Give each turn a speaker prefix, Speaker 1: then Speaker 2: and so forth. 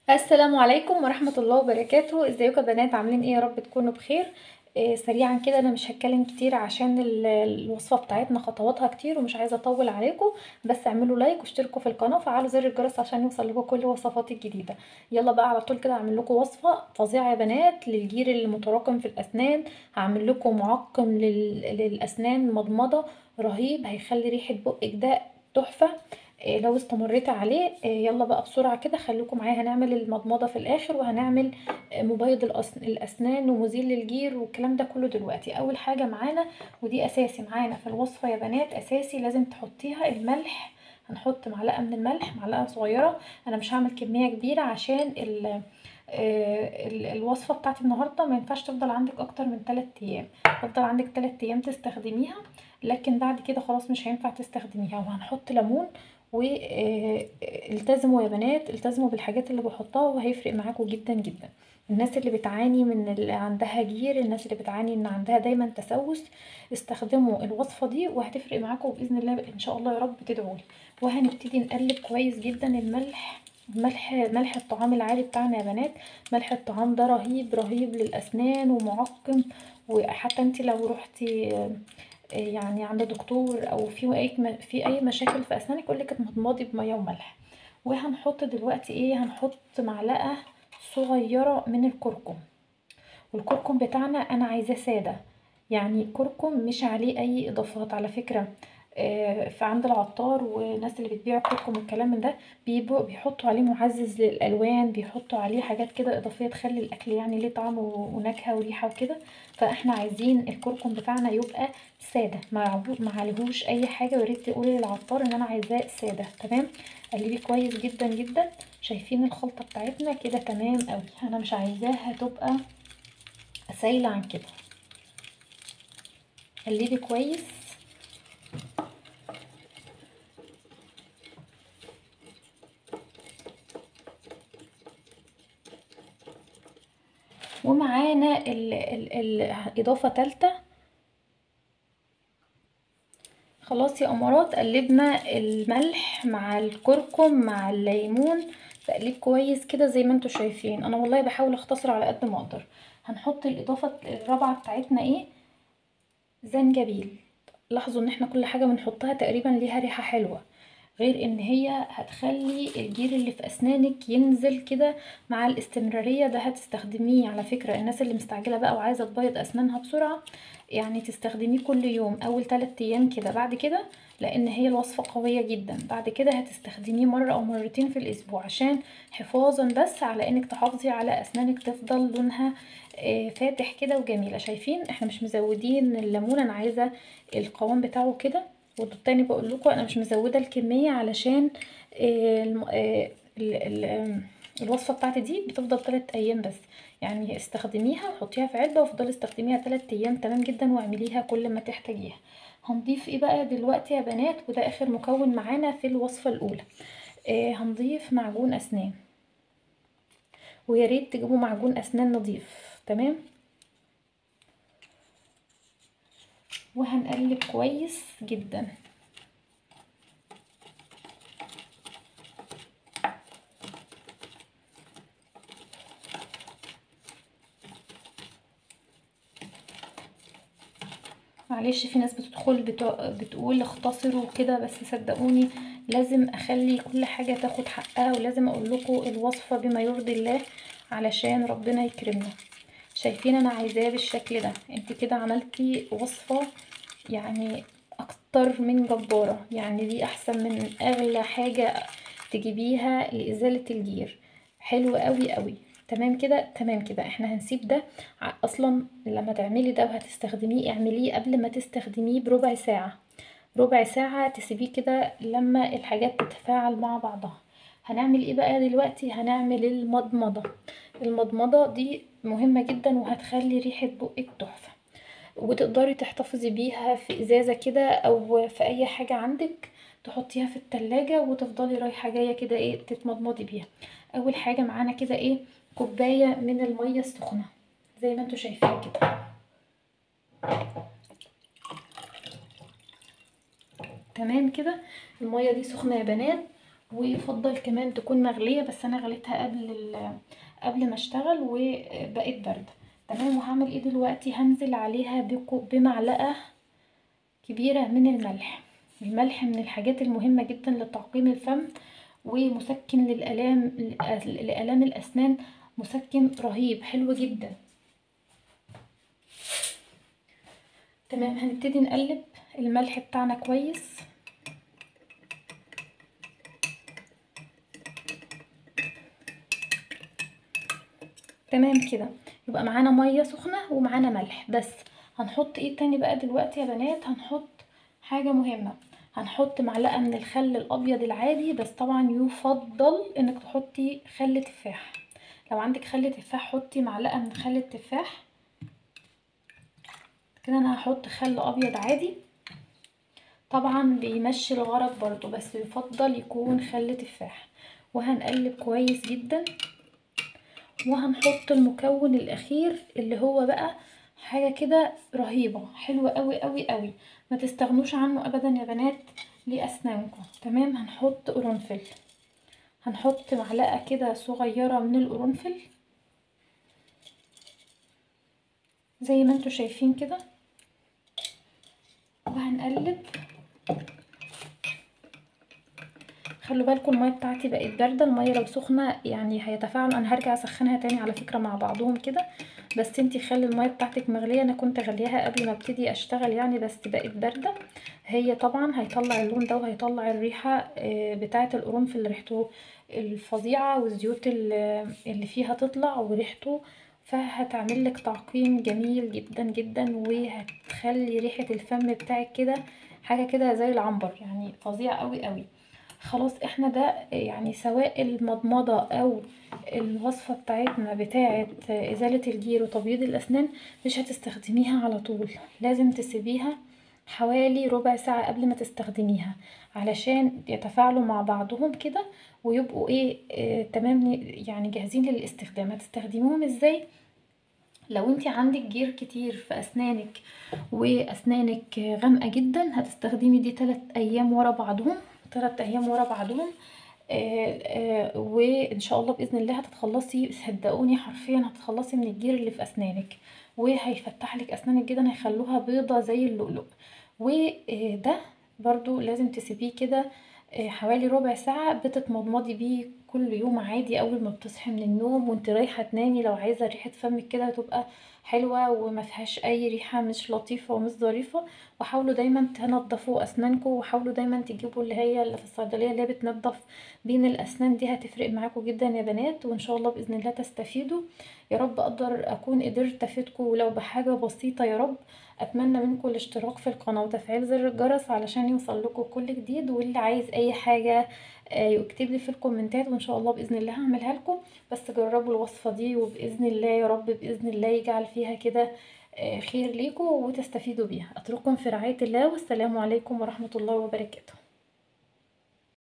Speaker 1: السلام عليكم ورحمة الله وبركاته ازيكم يا بنات عاملين ايه يا رب تكونوا بخير آه سريعا كده انا مش هتكلم كتير عشان ال- الوصفة بتاعتنا خطواتها كتير ومش عايزة اطول عليكم بس اعملوا لايك واشتركوا في القناة وفعلوا زر الجرس عشان يوصل لكم كل وصفاتي الجديدة يلا بقى على طول كده اعمل لكم وصفة فظيعة يا بنات للجير المتراكم في الاسنان هعمل لكم معقم لل... للاسنان مضمضة رهيب هيخلي ريحة بقك ده تحفة إيه لو استمريت عليه إيه يلا بقى بسرعة كده خليكم معايا هنعمل المضمضة في الاخر وهنعمل مبيض الأس- الاسنان ومزيل للجير والكلام ده كله دلوقتي اول حاجة معانا ودي اساسي معانا في الوصفة يا بنات اساسي لازم تحطيها الملح هنحط معلقة من الملح معلقة صغيرة انا مش هعمل كمية كبيرة عشان ال آه، ال- الوصفة بتاعتي النهاردة ما ينفعش تفضل عندك اكتر من 3 ايام تفضل عندك 3 ايام تستخدميها لكن بعد كده خلاص مش هينفع تستخدميها وهنحط ليمون والتزموا يا بنات التزموا بالحاجات اللي بحطها وهيفرق معاكم جدا جدا الناس اللي بتعاني من اللي عندها جير الناس اللي بتعاني ان عندها دايما تسوس استخدموا الوصفة دي وهتفرق معاكم بإذن الله ان شاء الله يا رب تدعولي وهنبتدي نقلب كويس جدا الملح ملح ملح الطعام العادي بتاعنا يا بنات ملح الطعام ده رهيب رهيب للأسنان ومعقم وحتى انت لو رحتي يعني عند دكتور او في اي في اي مشاكل في اسنانك يقول لك اتمضمضي بميه وملح وهنحط دلوقتي ايه هنحط معلقه صغيره من الكركم والكركم بتاعنا انا عايزاه ساده يعني كركم مش عليه اي اضافات على فكره آه، في عند العطار والناس اللي بتبيع كركم والكلام من ده بيبقوا بيحطوا عليه معزز للالوان بيحطوا عليه حاجات كده اضافيه تخلي الاكل يعني ليه طعم ونكهه وريحه وكده فاحنا عايزين الكركم بتاعنا يبقى ساده ما ما عليهوش اي حاجه ويا ريت تقولي للعطار ان انا عايزاه ساده تمام قلبي كويس جدا جدا شايفين الخلطه بتاعتنا كده تمام قوي انا مش عايزاها تبقى سايله عن كده قلبي كويس ومعانا ال ال ال اضافه تالته خلاص يا امارات قلبنا الملح مع الكركم مع الليمون تقليب كويس كده زي ما انتوا شايفين انا والله بحاول اختصر على قد ما اقدر هنحط الاضافه الرابعه بتاعتنا ايه زنجبيل لاحظوا ان احنا كل حاجه بنحطها تقريبا ليها ريحه حلوه غير ان هي هتخلي الجير اللي في اسنانك ينزل كده مع الاستمرارية ده هتستخدميه على فكرة الناس اللي مستعجلة بقى وعايزة تبيض اسنانها بسرعة يعني تستخدميه كل يوم اول 3 ايام كده بعد كده لان هي الوصفة قوية جدا بعد كده هتستخدميه مرة او مرتين في الاسبوع عشان حفاظا بس على انك تحافظي على اسنانك تفضل لونها آه، فاتح كده وجميلة شايفين احنا مش مزودين الليمون انا عايزة القوام بتاعه كده والتاني بقول لكم انا مش مزوده الكميه علشان آه، الم- آه، ال- ال- آم، الوصفه بتاعتي دي بتفضل 3 ايام بس يعني استخدميها وحطيها في علبه وافضلي استخدميها 3 ايام تمام جدا واعمليها كل ما تحتاجيها هنضيف ايه بقى دلوقتي يا بنات وده اخر مكون معانا في الوصفه الاولى آه هنضيف معجون اسنان ويا ريت تجيبوا معجون اسنان نظيف تمام وهنقلب كويس جدا معلش في ناس بتدخل بتو... بتقول اختصروا كده بس صدقوني لازم اخلي كل حاجة تاخد حقها ولازم اقول لكم الوصفة بما يرضي الله علشان ربنا يكرمنا شايفين انا عايزاه بالشكل ده انت كده عملتي وصفة يعني اكتر من جبارة يعني دي احسن من اغلى حاجة تجيبيها لازالة الجير حلو قوي قوي تمام كده تمام كده احنا هنسيب ده ع- اصلا لما تعملي ده وهتستخدميه اعمليه قبل ما تستخدميه بربع ساعة ربع ساعة تسيبيه كده لما الحاجات تتفاعل مع بعضها هنعمل ايه بقى دلوقتي هنعمل المضمضة المضمضة دي مهمة جدا وهتخلي ريحة بقك تحفة وتقدري تحتفظي بيها في ازازة كده او في اي حاجة عندك تحطيها في التلاجة وتفضلي رايحة جاية كده ايه تتمضمضي بيها اول حاجة معانا كده ايه كوباية من المية السخنة زي ما انتوا شايفين كده تمام كده المية دي سخنة يا بنات ويفضل كمان تكون مغليه بس انا غليتها قبل قبل ما اشتغل وبقت بارده تمام وهعمل ايه دلوقتي هنزل عليها بمعلقه كبيره من الملح الملح من الحاجات المهمه جدا لتعقيم الفم ومسكن للالام لالام الاسنان مسكن رهيب حلو جدا تمام هنبتدي نقلب الملح بتاعنا كويس تمام كده يبقى معانا ميه سخنه ومعانا ملح بس هنحط ايه تاني بقى دلوقتي يا بنات هنحط حاجه مهمه هنحط معلقه من الخل الابيض العادي بس طبعا يفضل انك تحطي خل تفاح لو عندك خل تفاح حطي معلقه من خل التفاح كده انا هحط خل ابيض عادي طبعا بيمشي الغرض برضو بس يفضل يكون خل تفاح وهنقلب كويس جدا وهنحط المكون الاخير اللي هو بقى حاجه كده رهيبه حلوه قوي قوي قوي ما تستغنوش عنه ابدا يا بنات لاسنانكم تمام هنحط قرنفل هنحط معلقه كده صغيره من القرنفل زي ما انتوا شايفين كده وهنقلب خلوا بالكم الميه بتاعتي بقت بارده الميه لو سخنه يعني هيتفاعلوا انا هرجع اسخنها تاني على فكره مع بعضهم كده بس انتي خلي الميه بتاعتك مغليه انا كنت غليها قبل ما ابتدي اشتغل يعني بس بقت بارده هي طبعا هيطلع اللون ده وهيطلع الريحه بتاعه القرنفل اللي ريحته الفظيعه والزيوت اللي فيها تطلع وريحته فهتعمل لك تعقيم جميل جدا جدا وهتخلي ريحه الفم بتاعك كده حاجه كده زي العنبر يعني فظيع قوي قوي خلاص احنا ده يعني سواء المضمضة او الوصفة بتاعتنا بتاعة ازالة الجير وتبييض الاسنان مش هتستخدميها على طول لازم تسيبيها حوالي ربع ساعة قبل ما تستخدميها علشان يتفاعلوا مع بعضهم كده ويبقوا ايه اه تمام يعني جاهزين للاستخدام هتستخدموهم ازاي لو انت عندك جير كتير في اسنانك واسنانك غامقة جدا هتستخدمي دي 3 ايام ورا بعضهم تلات ايام ورا بعضهم آآ آآ وان شاء الله باذن الله هتتخلصي صدقوني حرفيا هتتخلصي من الجير اللي في اسنانك وهيفتح لك اسنانك جدا هيخلوها بيضه زي اللؤلؤ وده برضو لازم تسيبيه كده حوالي ربع ساعه بتتمضمضي بيه كل يوم عادي اول ما بتصحي من النوم وانت رايحه تنامي لو عايزه ريحه فمك كده تبقى حلوه وما فيهاش اي ريحه مش لطيفه ومش ظريفه وحاولوا دايما تنضفوا اسنانكم وحاولوا دايما تجيبوا اللي هي اللي في الصيدليه اللي هي بتنضف بين الاسنان دي هتفرق معاكم جدا يا بنات وان شاء الله باذن الله تستفيدوا يا رب اقدر اكون قدرت افيدكم ولو بحاجه بسيطه يا رب اتمنى منكم الاشتراك في القناه وتفعيل زر الجرس علشان يوصل لكم كل جديد واللي عايز اي حاجه يكتب لي في الكومنتات وان شاء الله باذن الله هعملها لكم بس جربوا الوصفه دي وباذن الله يا رب باذن الله يجعل فيها كده خير ليكم وتستفيدوا بيها اترككم في رعايه الله والسلام عليكم ورحمه الله وبركاته